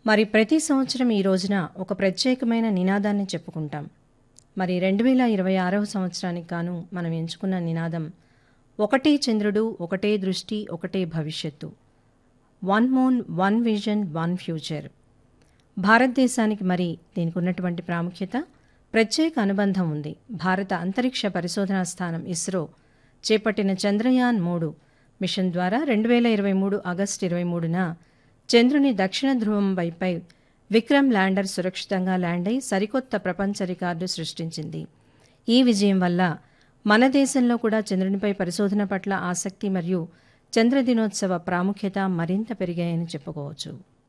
మరి ప్రతి సంవత్సరం ఈ రోజున ఒక ప్రత్యేకమైన నినాదాన్ని చెప్పుకుంటాం మరి రెండు వేల ఇరవై ఆరవ సంవత్సరానికి గాను మనం ఎంచుకున్న నినాదం ఒకటే చంద్రుడు ఒకటే దృష్టి ఒకటే భవిష్యత్తు one moon one vision one future భారతదేశానికి మరి దీనికి ఉన్నటువంటి ప్రాముఖ్యత ప్రత్యేక అనుబంధం ఉంది భారత అంతరిక్ష పరిశోధనా స్థానం ఇస్రో చేపట్టిన చంద్రయాన్ మూడు మిషన్ ద్వారా రెండు వేల ఇరవై మూడు ఆగస్టు ఇరవై మూడున చంద్రుని దక్షిణ ధ్రువం వైపై విక్రమ్ ల్యాండర్ సురక్షితంగా ల్యాండ్ అయి సరికొత్త ప్రపంచ రికార్డు సృష్టించింది ఈ విజయం వల్ల మన దేశంలో కూడా చంద్రునిపై పరిశోధన పట్ల ఆసక్తి మరియు చంద్ర దినోత్సవ ప్రాముఖ్యత మరింత పెరిగాయని చెప్పుకోవచ్చు